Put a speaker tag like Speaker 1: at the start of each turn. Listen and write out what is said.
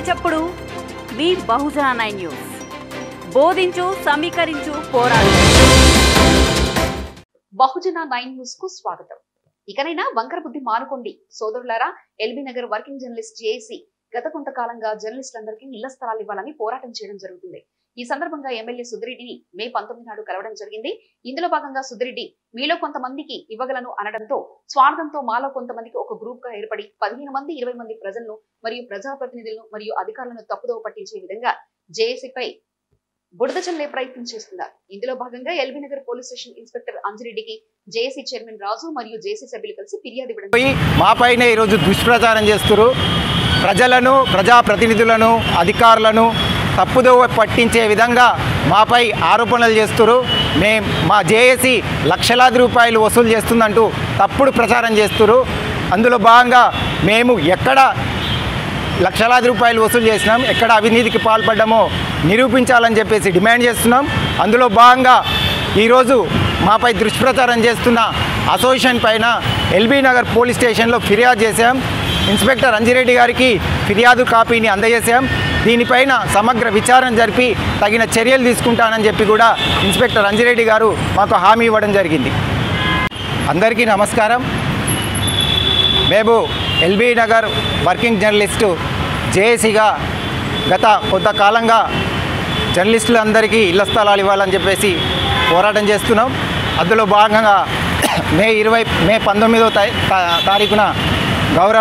Speaker 1: చప్పుడు మీ బహుజన nine news బోధించు సమీకరించు పోరాడు
Speaker 2: బహుజన నైన్ న్యూస్ కు స్వాగతం ఇకనైనా వంకర బుద్ధి మానుకోండి సోదరులారా LB Nagar working journalist JAC గత కొంతకాలంగా జర్నలిస్టులందరికీ ఇళ్ల స్థలాలు ఇవ్వాలని పోరాటం చేయడం జరుగుతుంది ఈ సందర్భంగా ఎమ్మెల్యే సుధిరెడ్డిని మే పంతొమ్మిది నాడు కలవడం జరిగింది ఇందులో భాగంగా సుధిరెడ్డి మీలో కొంతమందికి ఇవ్వగలను అనడంతో స్వార్థంతో మాలో కొంతమందికి ఒక గ్రూప్ గా ఏర్పడి పదిహేను మంది ఇరవై మంది ప్రజలను మరియు ప్రజాప్రతినిధులను మరియు అధికారులను తప్పుదోవ పట్టించే విధంగా జేఏసీపై బుడద చల్లే ప్రయత్నం చేస్తున్నారు ఇందులో భాగంగా LB Nagar police station inspector అంజిరెడ్డికి జేఏసీ చైర్మన్ రాజు మరియు జేసీ సభ్యులు కలిసి ఫిర్యాదు ఇవ్వడం
Speaker 3: పోయి మాపైనే ఈరోజు దుష్ప్రచారం చేస్తున్నారు ప్రజలను ప్రజాప్రతినిధులను అధికారులను తప్పుదోవ పట్టించే విధంగా మాపై ఆరోపణలు చేస్తున్నారు మేం మా జేఏసీ లక్షలాది రూపాయలు వసూలు చేస్తుందంటూ తప్పుడు ప్రచారం చేస్తున్నారు అందులో భాగంగా మేము ఎక్కడ లక్షలాది రూపాయలు వసూలు చేసినాం ఎక్కడ అవినీతికి పాల్పడ్డామో నిరూపించాలని చెప్పేసి డిమాండ్ చేస్తున్నాం అందులో భాగంగా ఈరోజు మాపై దుష్ప్రచారం చేస్తున్న అసోసియేషన్ పైన ఎల్బీ నగర్ పోలీస్ స్టేషన్లో ఫిర్యాదు చేశాం ఇన్స్పెక్టర్ అంజిరెడ్డి గారికి ఫిర్యాదు కాపీని అందజేశాం దీనిపైన సమగ్ర విచారణ జరిపి తగిన చర్యలు తీసుకుంటానని చెప్పి కూడా ఇన్స్పెక్టర్ అంజిరెడ్డి గారు మాకు హామీ ఇవ్వడం జరిగింది అందరికీ నమస్కారం మేము ఎల్బీ నగర్ వర్కింగ్ జర్నలిస్టు జేఏసీగా గత కొంతకాలంగా జర్నలిస్టులందరికీ ఇళ్ల స్థలాలు ఇవ్వాలని చెప్పేసి పోరాటం చేస్తున్నాం అందులో భాగంగా మే ఇరవై మే పంతొమ్మిదో తా- తా- తారీఖున గౌరవ